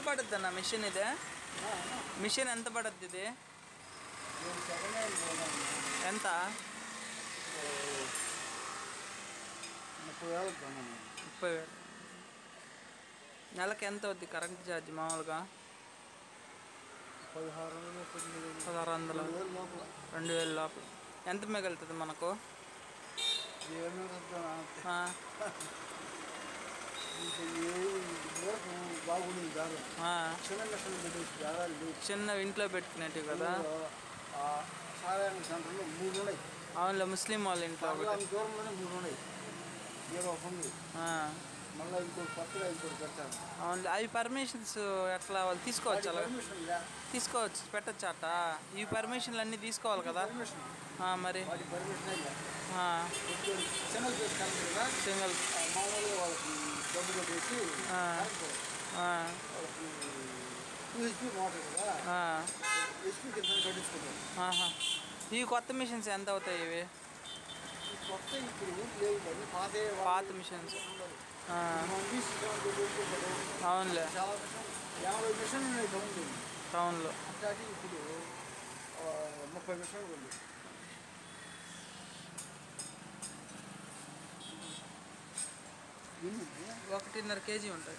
పడుద్ది అన్న మిషన్ ఇది మిషన్ ఎంత పడుద్ది ఇది ఎంత ముప్పై వేలు కొన్నాను ముప్పై వేలు నెలకి ఎంత అవుద్ది కరెంట్ ఛార్జ్ మామూలుగా పదహారు వందలు పద్దెనిమిది వేలు పదహారు వందలు రెండు వేలు లోపల రెండు వేలు లోపల ఎంత మిగులుతుంది మనకు ఏమీ వద్దాను ఆ, ఇంకా ఏ రేపు బాగుంది దారి ఆ, చిన్న మిషన్ పెట్టేసి దారాలు లేవు. చిన్న ఇంట్లో పెట్టుకునేటివి కదా ఆ సారాయణ సెంటర్లో మూడు ఉన్నాయి అవునులే ముస్లిం వాళ్ళ ఇంట్లో ఒకటి పర్లాంగ్ దూరంలోనే మూడు ఉన్నాయి ఏదో ఒక ఉంది ఆ, మళ్ళీ ఇంకోటి కొత్తగా ఇంకోటి పెట్టాను అవునులే అవి పర్మిషన్స్ ఎట్లా వాళ్ళు తీసుకోవచ్చు అలా పర్మిషన్ ఇలా తీసుకోవచ్చు పెట్టచ్చు అట ఈ పర్మిషన్లు అన్నీ తీసుకోవాలి కదా పర్మిషన్ ఆ, మరి వాటి పర్మిషన్ ఇలా ఆ, ఛానల్ చేసి కరెంట్ కదా సింగల్ ఆ మామూలుగా వాళ్ళకి డబ్బు కట్టేసి ఆ. కరెంట్ ఆ, వాళ్ళకి టూ హెచ్పి మోటార్ కదా ఆ, హెచ్పి కింద కట్టించుకుంటారు ఆహా. ఈ కొత్త మిషన్స్ ఎంత అవుతాయి ఇవి ఈ కొత్త ఇప్పుడు లేవు కానీ పాత పాత మిషన్స్ ఆ, మంది సిస్టమ్ పెట్టుకుంటారు అవునులే చాలా మిషన్ యాభై మిషన్ ఉన్నాయి టౌన్లో టౌన్లో అట్లాంటి ఇప్పుడు ఆ, ముప్పై మిషన్లు ఉంది ఎన్ని? ఒకటిన్నర కేజీ ఉంటుంది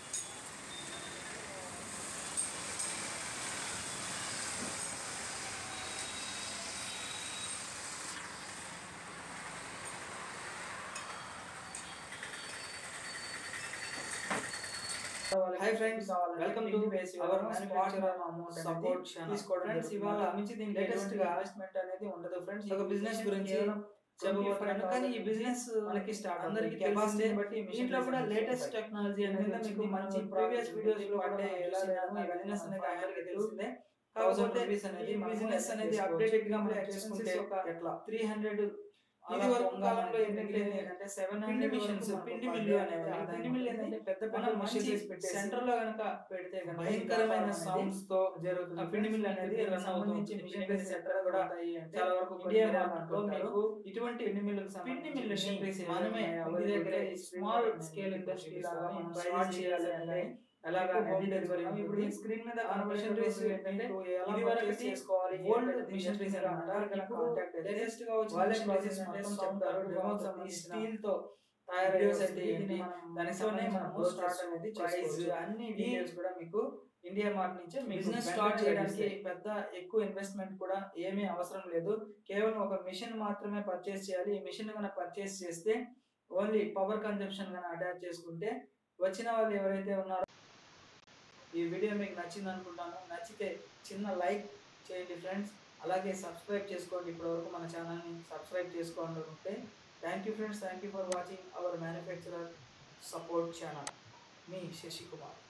hi friends welcome to our sponsor support తీసుకోవడం ఫ్రెండ్స్ ఇవాళ నుంచి దీని లేటెస్ట్ గా ఇన్వెస్ట్మెంట్ అనేది ఉండదు ఫ్రెండ్స్ ఒక బిజినెస్ గురించి చెప్పబోతున్నాను కానీ ఈ బిజినెస్ మనకి స్టార్ట్ అందరికి కెపాసిటీ బట్టి దీంట్లో కూడా లేటెస్ట్ టెక్నాలజీ అనేది మీకు మంచి ప్రీవియస్ వీడియోస్ లో అంటే ఎలా చేయాలో ఈ బిజినెస్ అనేది అందరికీ తెలిసిందే కాకపోతే ఈ బిజినెస్ అనేది అప్డేటెడ్ గా మనం చేసుకుంటే ఎట్లా త్రీ హండ్రెడ్ ఇది వరకు కాలంలో ఏంటంటే ఏంటంటే సెవెన్ పిండి మిషన్స్ పిండి మిల్లు అనేది ఆ పిండి మిల్లు ఏంటంటే పెద్ద పెద్ద మిషన్స్ సెంటర్ లో కనుక పెడితే కనుక భయంకరమైన సౌండ్స్ తో జరుగుతుంది ఆ పిండి మిల్లు అనేది రన్ అవుతుంది మిషనరీ సెంటర్ కూడా చాలా వరకు ఇండియా మార్కెట్లో మీకు ఇటువంటి పిండి మిల్లులకు పిండి మిల్లు మనమే ఇంటి దగ్గర స్మాల్ స్కేల్ ఇండస్ట్రీ లాగా మనం స్టార్ట్ చేయాలి అంటే అలాగా హోమ్ డెలివరీ ఇప్పుడు ఈ స్క్రీన్ మీద మిషనరీస్ ఏంటంటే ఇది వరకు చేసుకోవాలి ఓల్డ్ మిషనరీస్ అన్నమాట కాంటాక్ట్ లేటెస్ట్ గా వచ్చిన మిషనరీస్ మొత్తం చెప్తారు డెమోస్ స్టీల్ తో తయారు అయితే ఏంటి దానితోనే మనం స్టార్ట్ అనేది ప్రైస్ అన్ని డీటెయిల్స్ కూడా మీకు ఇండియా మార్ట్ నుంచి బిజినెస్ స్టార్ట్ చేయడానికి పెద్ద ఎక్కువ ఇన్వెస్ట్మెంట్ కూడా ఏమీ అవసరం లేదు కేవలం ఒక మిషన్ మాత్రమే పర్చేస్ చేయాలి ఈ మిషన్ కనుక పర్చేస్ చేస్తే ఓన్లీ పవర్ కన్జంప్షన్ కనుక అటాచ్ చేసుకుంటే వచ్చిన వాళ్ళు ఎవరైతే ఉన్నారో ఈ వీడియో మీకు నచ్చింది అనుకుంటాను నచ్చితే చిన్న లైక్ చేయండి ఫ్రెండ్స్ అలాగే సబ్స్క్రైబ్ చేసుకోండి ఇప్పటివరకు మన ఛానల్ని సబ్స్క్రైబ్ చేసుకోండి ఉంటే thank you friends thank you for watching our manufacturer support channel మీ శశి కుమార్